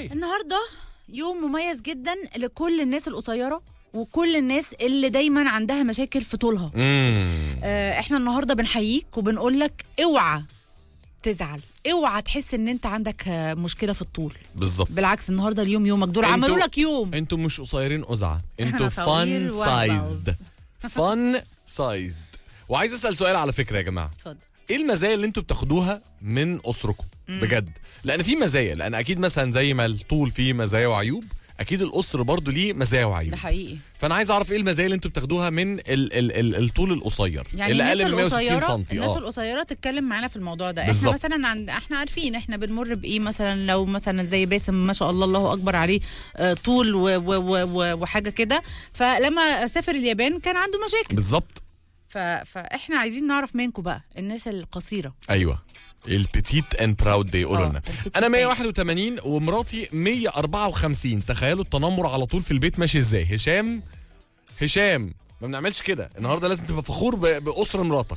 ازاي النهارده يوم مميز جدا لكل الناس القصيره وكل الناس اللي دايما عندها مشاكل في طولها امم آه، احنا النهارده بنحييك وبنقول لك اوعى تزعل اوعى تحس ان انت عندك آه، مشكله في الطول بالظبط بالعكس النهارده اليوم يومك دول انتوا- عملوا لك يوم انتوا مش قصيرين قزعه انتوا احنا طويل فان وأهبل. سايزد فان سايزد وعايز اسال سؤال على فكره يا جماعه اتفضل ايه المزايا اللي انتوا بتاخدوها من اسركم بجد لان في مزايا لان اكيد مثلا زي ما الطول فيه مزايا وعيوب اكيد الاسر برضو ليه مزايا وعيوب ده حقيقي فانا عايز اعرف ايه المزايا اللي انتوا بتاخدوها من ال ال ال الطول القصير يعني اللي الناس اقل من 160 القصيره سم الناس اه القصيره تتكلم معانا في الموضوع ده بالظبط. احنا مثلا عند احنا عارفين احنا بنمر بايه مثلا لو مثلا زي باسم ما شاء الله الله اكبر عليه آه، طول و و و و وحاجه كده فلما سافر اليابان كان عنده مشاكل بالظبط ف... فاحنا عايزين نعرف منكم بقى الناس القصيره ايوه البتيت اند براود دي يقولوا اه، لنا البتيت انا and- 181 ومراتي 154 تخيلوا التنمر على طول في البيت ماشي ازاي هشام هشام ما بنعملش كده النهارده لازم تبقى فخور ب- باسره مراتك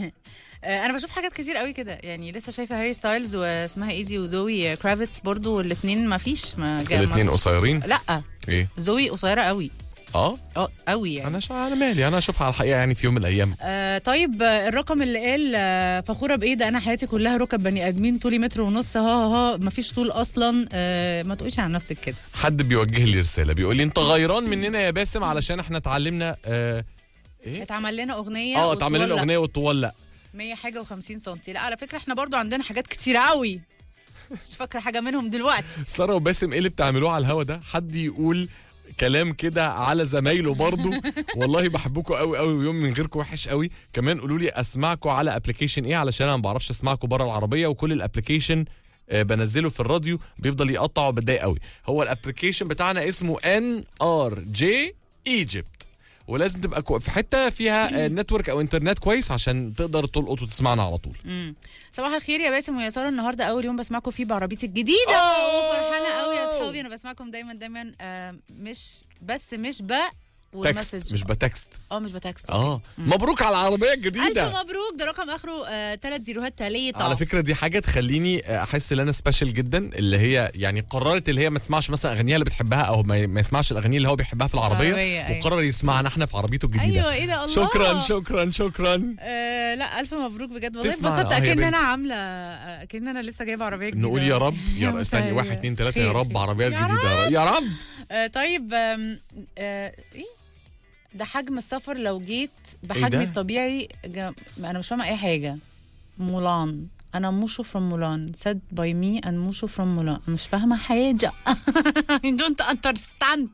آه، انا بشوف حاجات كتير قوي كده يعني لسه شايفه هاري ستايلز واسمها ايزي وزوي كرافيتس برضو الاثنين ما فيش ما جا- ما- الاثنين قصيرين لا ايه زوي قصيره قوي اه اه قوي يعني انا شا... انا مالي انا اشوفها على الحقيقه يعني في يوم من الايام آه طيب آه، الرقم اللي قال آه فخوره بايه ده انا حياتي كلها ركب بني ادمين طولي متر ونص ها ها ها مفيش طول اصلا آه ما تقوليش عن نفسك كده حد بيوجه لي رساله بيقول لي انت غيران مننا يا باسم علشان احنا اتعلمنا آه ايه اتعمل لنا اغنيه اه والطول اتعمل لنا لا. اغنيه والطوال لا 100 حاجه و50 سم لا على فكره احنا برضو عندنا حاجات كتير قوي مش فاكره حاجه منهم دلوقتي ساره وباسم ايه اللي بتعملوه على الهوا ده حد يقول كلام كده على زمايله برضو والله بحبكم قوي قوي ويوم من غيركم وحش قوي كمان قولوا لي اسمعكم على ابلكيشن ايه علشان انا ما بعرفش اسمعكم بره العربيه وكل الابلكيشن آه، بنزله في الراديو بيفضل يقطع وبتضايق قوي هو الابلكيشن بتاعنا اسمه ان ار جي ايجيبت ولازم تبقى كو- في حته فيها آه، نتورك او انترنت كويس عشان تقدر تلقط وتسمعنا على طول امم صباح الخير يا باسم ويا ساره النهارده اول يوم بسمعكم فيه بعربيتي الجديده أوه. فرحانه قوي يا اصحابي انا بسمعكم دايما دايما آه مش بس مش ب تكست والمسج مش بتكست اه مش بتكست اه مبروك على العربيه الجديده الف مبروك ده رقم اخره آه ثلاث زيروهات تلاتة على فكره دي حاجه تخليني احس ان انا سبيشال جدا اللي هي يعني قررت اللي هي ما تسمعش مثلا اغانيها اللي بتحبها او ما ما يسمعش الاغاني اللي هو بيحبها في العربيه العربية، أيوة. وقرر يسمعنا احنا في عربيته الجديده ايوه ايه ده الله شكرا شكرا شكرا آه لا الف مبروك بجد والله تسمع، اتبسطت آه، يا اكن بنت. انا عامله آه، اكن انا لسه جايبه عربيه جديده نقول يا رب يا استني مساء واحد اتنين تلاته خير، يا رب خير. عربيات يا جديده يا رب آه طيب آم، آه ايه ده حجم السفر لو جيت ده؟ بحجمي الطبيعي جا... انا مش فاهمه اي حاجه مولان انا موشو فروم مولان said by me and موشو فروم مولان مش فاهمه حاجه I don't understand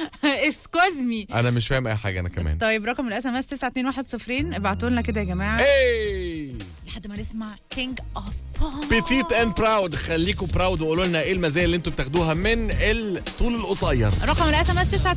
excuse me انا مش فاهم اي حاجه انا كمان طيب رقم الاس ام اس 92110 ابعتوا لنا كده يا جماعه اي لحد ما نسمع كينج اوف بوب بيتيت اند براود خليكم براود وقولوا لنا ايه المزايا اللي انتوا بتاخدوها من الطول القصير رقم الاس ام اس